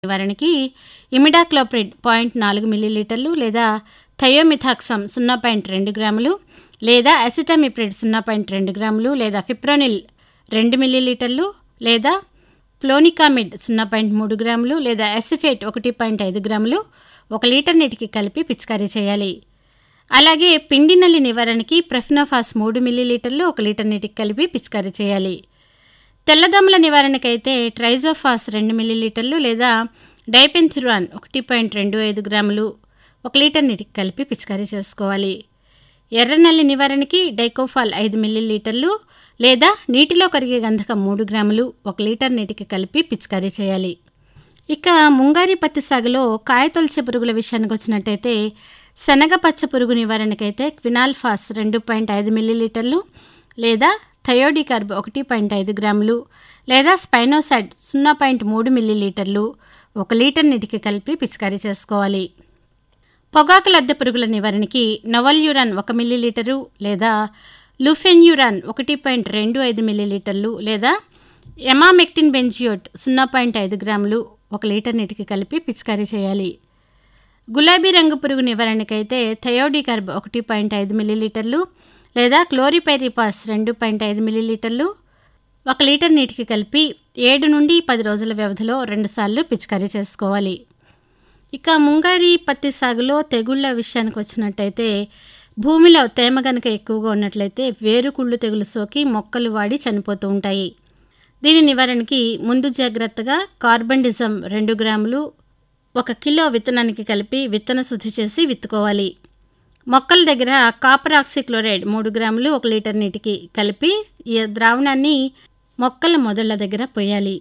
నివారణకి imidacloprid point నాలుగు మిల్లీలీటర్లు లేదా థయోమిథాక్సమ్ సున్నా పాయింట్ రెండు గ్రాములు లేదా అసిటమిప్రిడ్ సున్నా పాయింట్ రెండు గ్రాములు లేదా ఫిప్రోనిల్ రెండు మిల్లీలీటర్లు లేదా ప్లోనికామిడ్ సున్నా పాయింట్ మూడు గ్రాములు లేదా ఎసిఫేట్ ఒకటి పాయింట్ ఐదు గ్రాములు ఒక లీటర్ నీటికి కలిపి పిచికారీ చేయాలి అలాగే పిండి నల్లి నివారణకి ప్రఫినోఫాస్ మూడు మిల్లీలీటర్లు ఒక లీటర్ నీటికి కలిపి పిచికారీ చేయాలి తెల్లదోమల నివారణకైతే ట్రైజోఫాస్ రెండు మిల్లీలీటర్లు లేదా డైపెన్థిరాన్ ఒకటి పాయింట్ రెండు ఐదు గ్రాములు ఒక లీటర్ నీటికి కలిపి పిచికారీ చేసుకోవాలి ఎర్రనల్లి నివారణకి డైకోఫాల్ ఐదు మిల్లీలీటర్లు లేదా నీటిలో కరిగే గంధకం మూడు గ్రాములు ఒక లీటర్ నీటికి కలిపి పిచికారీ చేయాలి ఇక ముంగారి పత్తి సాగులో కాయతొలిచే పురుగుల విషయానికి వచ్చినట్టయితే శనగ పచ్చ పురుగు నివారణకైతే క్వినాల్ఫాస్ రెండు పాయింట్ ఐదు మిల్లీలీటర్లు లేదా థయోడికార్బ్ ఒకటి పాయింట్ ఐదు గ్రాములు లేదా స్పైనోసైడ్ సున్నా పాయింట్ మూడు మిల్లీలీటర్లు ఒక లీటర్ నీటికి కలిపి పిచికారీ చేసుకోవాలి పొగాకు లద్దె పురుగుల నివారణకి నవల్యూరాన్ ఒక మిల్లీలీటరు లేదా లుఫెన్యూరాన్ ఒకటి పాయింట్ రెండు ఐదు మిల్లీలీటర్లు లేదా ఎమామెక్టిన్ బెంజియోట్ సున్నా పాయింట్ ఐదు గ్రాములు ఒక లీటర్ నీటికి కలిపి పిచికారీ చేయాలి గులాబీ రంగు పురుగు నివారణకైతే థయోడికార్బ్ ఒకటి పాయింట్ ఐదు మిల్లీలీటర్లు లేదా క్లోరిపైరిపాస్ రెండు పాయింట్ ఐదు మిల్లీలీటర్లు ఒక లీటర్ నీటికి కలిపి ఏడు నుండి పది రోజుల వ్యవధిలో రెండుసార్లు పిచికారీ చేసుకోవాలి ఇక ముంగారి పత్తి సాగులో తెగుళ్ళ విషయానికి వచ్చినట్టయితే భూమిలో తేమ గనక ఎక్కువగా ఉన్నట్లయితే వేరుకుళ్ళు తెగులు సోకి మొక్కలు వాడి చనిపోతూ ఉంటాయి దీని నివారణకి ముందు జాగ్రత్తగా కార్బండిజం రెండు గ్రాములు ఒక కిలో విత్తనానికి కలిపి విత్తన శుద్ధి చేసి విత్తుకోవాలి మొక్కల దగ్గర కాపర్ ఆక్సిక్లోరైడ్ మూడు గ్రాములు ఒక లీటర్ నీటికి కలిపి ఈ ద్రావణాన్ని మొక్కల మొదళ్ల దగ్గర పోయాలి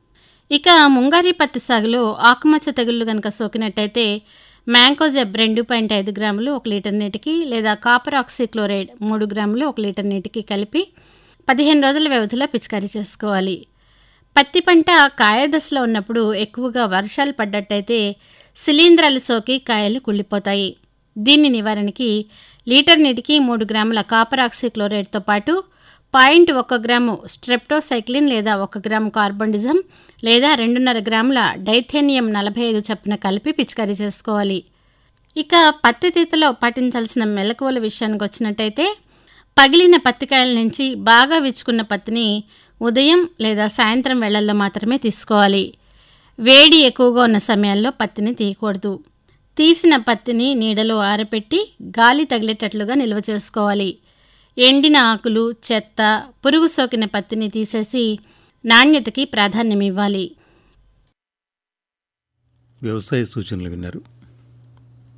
ఇక ముంగారి పత్తి సాగులో ఆకుమచ్చ తెగుళ్ళు కనుక సోకినట్టయితే మ్యాంకోజెబ్ రెండు పాయింట్ ఐదు గ్రాములు ఒక లీటర్ నీటికి లేదా కాపర్ ఆక్సిక్లోరైడ్ మూడు గ్రాములు ఒక లీటర్ నీటికి కలిపి పదిహేను రోజుల వ్యవధిలో పిచికారీ చేసుకోవాలి పత్తి పంట కాయ దశలో ఉన్నప్పుడు ఎక్కువగా వర్షాలు పడ్డట్టయితే శిలీంధ్రాలు సోకి కాయలు కుళ్ళిపోతాయి దీని నివారణకి లీటర్ నీటికి మూడు గ్రాముల కాపర్ ఆక్సిక్లోరైడ్తో పాటు పాయింట్ ఒక గ్రాము స్ట్రెప్టోసైక్లిన్ లేదా ఒక గ్రాము కార్బండిజం లేదా రెండున్నర గ్రాముల డైథేనియం నలభై ఐదు చప్పున కలిపి పిచికారీ చేసుకోవాలి ఇక పత్తి తీతలో పాటించాల్సిన మెలకువల విషయానికి వచ్చినట్టయితే పగిలిన పత్తికాయల నుంచి బాగా విచ్చుకున్న పత్తిని ఉదయం లేదా సాయంత్రం వేళల్లో మాత్రమే తీసుకోవాలి వేడి ఎక్కువగా ఉన్న సమయాల్లో పత్తిని తీయకూడదు తీసిన పత్తిని నీడలో ఆరపెట్టి గాలి తగిలేటట్లుగా నిల్వ చేసుకోవాలి ఎండిన ఆకులు చెత్త పురుగు సోకిన పత్తిని తీసేసి నాణ్యతకి ప్రాధాన్యం ఇవ్వాలి వ్యవసాయ సూచనలు విన్నారు